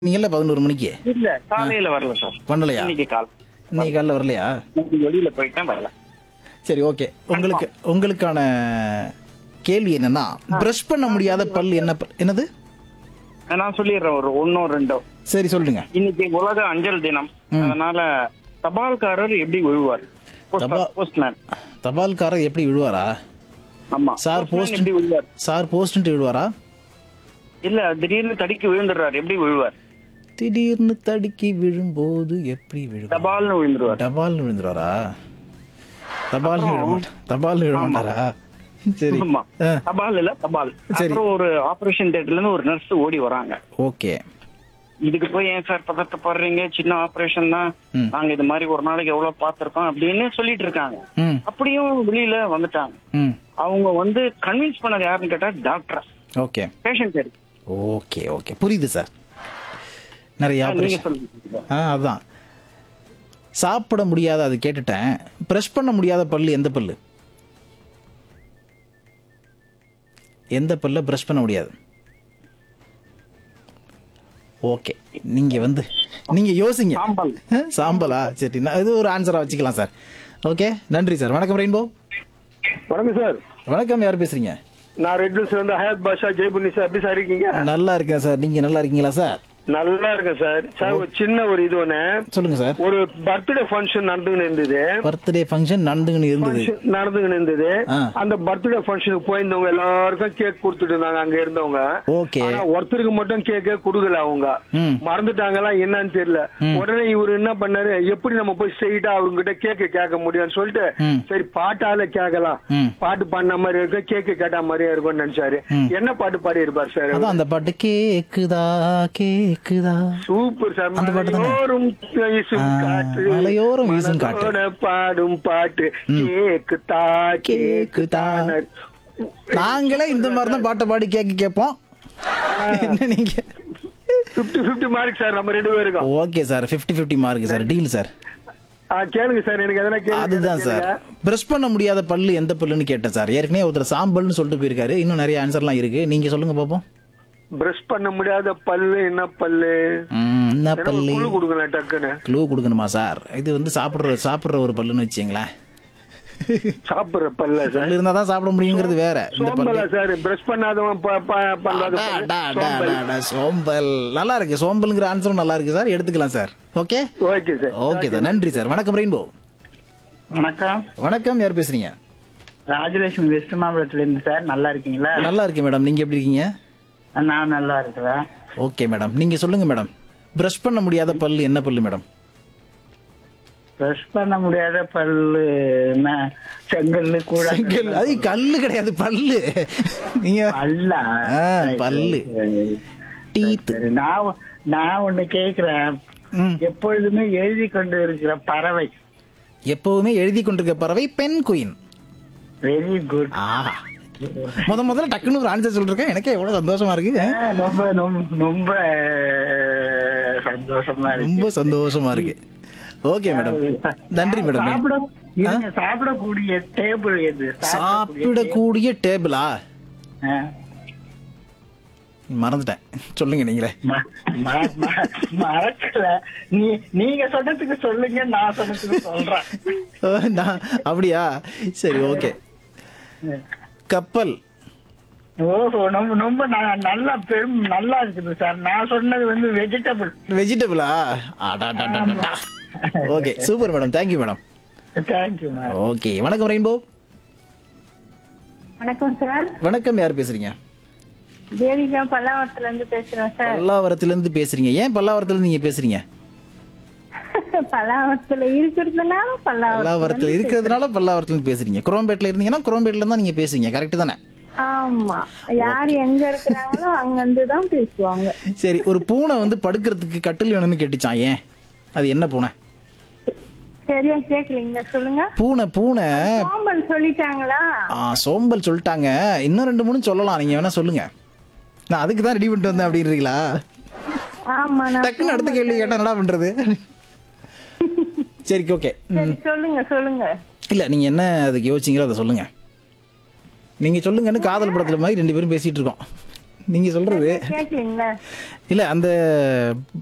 நீங்கல்ல பதினோரு மணிக்கு இல்ல காலையில வரல சார் பண்ணலையா இன்னைக்கு கால் இன்னைக்கு காலைல வரலையா இன்னைக்கு வெளியில போயிட்டேன் வரல சரி ஓகே உங்களுக்கு உங்களுக்கான கேள்வி என்னன்னா பிரஷ் பண்ண முடியாத பல் என்ன பல் என்னது நான் சொல்லிடுறேன் ஒரு ஒன்னோ ரெண்டோ சரி சொல்லுங்க இன்னைக்கு உலக அஞ்சல் தினம் அதனால தபால்காரர் எப்படி விழுவார் தபால்- போஸ்ட்மேன் தபால்காரர் எப்படி விழுவாரா ஆமா சார் postman போஸ்ட் எப்படி விழுவார் சார் போஸ்ட்டு விழுவாரா இல்ல திடீர்னு தடிக்கு விழுந்துடுறாரு எப்படி விழுவார் திடீர்னு தடுக்கி விழும்போது எப்படி விழுவார் தபால்னு விழுந்துருவார் தபால்னு விழுந்துருவாரா தபால் விழ மாட்டா தபால் விழ மாட்டாரா சரி ஆமா ஆ, தபால் இல்ல தபால் சரி. அப்புறம் ஒரு ஆபரேஷன் தியேட்டர்ல இருந்து ஒரு நர்ஸ் ஓடி வராங்க ஓகே இதுக்கு போய் ஏன் சார் பதட்டப்படுறீங்க சின்ன ஆபரேஷன் தான் ம். நாங்க இது மாதிரி ஒரு நாளைக்கு எவ்வளவு பார்த்திருக்கோம் அப்படின்னு சொல்லிட்டு இருக்காங்க ம் அப்படியும் வெளியில வந்துட்டாங்க ம் அவங்க வந்து கன்வின்ஸ் பண்ணது யாருன்னு கேட்டா டாக்டர் ஓகே பேஷண்ட் சரி ஓகே ஓகே புரியுது சார் நிறைய நீங்க ஆப்ரேஷன் சொல்லுங்க ஆ அதான் சாப்பிட முடியாத அது கேட்டுட்டேன் ப்ரெஷ் பண்ண முடியாத பல்லு எந்த பல்லு எந்த பல்ல ப்ரஷ் பண்ண முடியாது ஓகே நீங்க வந்து நீங்க யோசிங்க சாம்பல் ஆ, சாம்பலா சரி நான் இது ஒரு ஆன்சரா வச்சுக்கலாம் சார் ஓகே நன்றி சார் வணக்கம் ரெயின்போ வணக்கம் சார் வணக்கம் யார் பேசுறீங்க நான் ரெட் ஹில்ஸ்ல இருந்து ஹயாத் பாஷா ஜெய்புன்னி சார் எப்படி சார் இருக்கீங்க நல்லா இருக்கேன் சார் நீங்க நல்லா இருக்கீங்களா சார் நல்லா இருக்கேன் சார் சார் ஒரு சின்ன ஒரு இது ஒண்ணு சொல்லுங்க சார் ஒரு பர்த்டே ஃபங்க்ஷன் நடந்துகிட்டு இருந்தது பர்த்டே ஃபங்க்ஷன் நடந்துன்னு இருந்தது Function நடந்துகிட்டு இருந்தது ஆ. அந்த பர்த்டே ஃபங்க்ஷனுக்கு போயிருந்தவங்க எல்லாருக்கும் கேக் கொடுத்துட்டு இருந்தாங்க அங்க இருந்தவங்க ஓகே ஆனா ஒருத்தருக்கு மட்டும் கேக்கே கொடுக்கல அவங்க ம் மறந்துட்டாங்களா என்னன்னு தெரியல உடனே இவரு என்ன பண்ணாரு எப்படி நம்ம போய் ஸ்ட்ரெயிட்டா அவங்க கிட்ட கேக்கு கேட்க முடியும்னு சொல்லிட்டு ம். சரி பாட்டால கேட்கலாம் ம் பாட்டு பாடின மாதிரி இருக்கும் கேக்கு கேட்ட மாதிரியே இருக்கும்னு நினைச்சாரு என்ன பாட்டு பாடி இருப்பார் சார் அதான் அந்த பாட்டு கேக்குதா கேக்குதா சூப்பர் சார் அந்த பாட்டு தானே? மலையோரம் வீசும் ஆ, காற்று மலையோரம் வீசும் காற்று. மனதோட பாடும் பாட்டு கேக்கு தா கேக்கு கேக்குதா. நாங்களே இந்த மாதிரி தான் பாட்டை பாடி கேட்க கேட்போம் என்ன நீங்க பிப்டி பிப்டி மார்க் சார் நம்ம ரெண்டு பேருக்கும் okay sir 50 50 mark sir deal sir ஆ, கேளுங்க சார் எனக்கு எதனா கேளுங்க அதுதான் சார் பிரஷ் பண்ண முடியாத பல்லு எந்த பல்லுன்னு கேட்டேன் சார் ஏற்கனவே ஒருத்தர் சாம்பல்னு சொல்லிட்டு போயிருக்காரு இன்னும் நிறைய ஆன்சர்லாம் இருக்கு நீங்க சொல்லுங்க பாப்போம் பிரஷ் பண்ண முடியாத பல்லு என்ன பல்லு ம், என்ன எனக்கு ஒரு பல்லு குழு கொடுங்க டக்குன்னு க்ளூ கொடுக்கணுமா சார் இது வந்து சாப்பிடுற சாப்பிடுற ஒரு பல்லுன்னு வச்சுங்களேன் சாப்பிடுற பல்ல சார் பல்லு இருந்தா தான் சாப்பிட முடியுங்கிறது வேற இந்த பல்லு சோம்பலா சார் பிரஷ் பண்ணாதவன் ப- ப- பண்ணாத டா, பல்லு. டா, டா, சோம்பல். டா, டா, சோம்பல் நல்லா இருக்கு சோம்பல்ங்கிற ஆன்சரும் நல்லா இருக்கு சார் எடுத்துக்கலாம் sir okay okay sir okay sir நன்றி சார் வணக்கம் ரெயின்போ வணக்கம் வணக்கம் யார் பேசுறீங்க ராஜலட்சுமி வெஸ்ட் மாவட்டத்துல இருந்து சார் நல்லா இருக்கீங்களா நல்லா இருக்கு மேடம் நீங்க எப்படி இருக்கீங்க நான் நல்லா இருக்கிறேன் ஓகே மேடம் நீங்க சொல்லுங்க மேடம் பிரஷ் பண்ண முடியாத பல்லு என்ன பல்லு மேடம் பிரஷ் பண்ண முடியாத பல்லு என்ன செங்கல்லு கூட செங்கல் அது கல்லு கிடையாது பல்லு நீங்க அல்ல ஆ, பல்லு டீத் நான் ஒ- நான் ஒண்ணு கேக்குறேன் ம். எப்பொழுதுமே எழுதி கொண்டு இருக்கிற பறவை எப்பவுமே எழுதி கொண்டிருக்க பறவை பெண் குயின் வெரி குட் ஆஹா முத முதல்ல டக்குன்னு ஒரு ஆன்சர் சொல்லிருக்கேன் எனக்கே எவ்வளவு சந்தோஷமா இருக்கு ரொம்ப ரொம்ப ரொம்ப சந்தோஷமா இருக்கு ரொம்ப சந்தோஷமா இருக்கு ஓகே மேடம் நன்றி மேடம் சாப்பிட இருங்க, சாப்பிடக்கூடிய டேபிள் எது சாப்பிடக்கூடிய டேபிளா ஆ. மறந்துட்டேன் சொல்லுங்க நீங்களே ம- ம- ம- மறக்கல நீ நீங்க சொன்னதுக்கு சொல்லுங்க நான் சொன்னதுக்கு சொல்றேன் அஹ், நான் அப்படியா சரி ஓகே கப்பல் ஓஹோ ரொம்ப ரொம்ப ந- நல்லா பெரும் நல்லா இருக்குது சார் நான் சொன்னது வந்து வெஜிடபிள் வெஜிடபிளா okay super madam thank you madam thank you ma'am okay வணக்கம் ரெயின்போ வணக்கம் சார் வணக்கம் யார் பேசுறீங்க தேவிகா பல்லாவரத்துல இருந்து பேசுறேன் சார் பல்லாவரத்துல இருந்து பேசுறீங்க ஏன் பல்லாவரத்துல இருந்து நீங்க பேசுறீங்க பல்லாவரத்துல இருக்கிறதுனால பல்லாவரம் பல்லாவரத்துல இருக்கிறதுனால பல்லாவரத்துல இருந்து பேசுறீங்க குரோம்பேட்ல இருந்தீங்கன்னா குரோம்பேட்ல தான் நீங்க பேசுவீங்க கரெக்ட் தானே ஆமா யார் எங்க இருக்கிறாங்களோ அங்க இருந்து தான் பேசுவாங்க சரி ஒரு பூனை வந்து படுக்கிறதுக்கு கட்டில் வேணும்னு கேட்டுச்சான் ஏன் அது என்ன பூனை சரியா கேக்கலீங்க சொல்லுங்க பூனை பூனை சோம்பல் சொல்லிட்டாங்களா ஆ, சோம்பல் சொல்லிட்டாங்க இன்னும் ரெண்டு மூணு சொல்லலாம் நீங்க வேணா சொல்லுங்க நான் அதுக்கு தான் ரெடி பண்ணிட்டு வந்தேன் அப்படின்றீங்களா ஆமா நான் டக்குன்னு அடுத்த கேள்வி கேட்டா என்னடா பண்றது சரி ஓகே சரி சொல்லுங்க சொல்லுங்க இல்ல நீங்க என்ன அதுக்கு யோசிச்சீங்களோ அதை சொல்லுங்க நீங்க சொல்லுங்கன்னு காதல் படத்துல மாதிரி ரெண்டு பேரும் பேசிட்டு இருக்கோம் நீங்க சொல்றது கேட்கலீங்களா இல்ல அந்த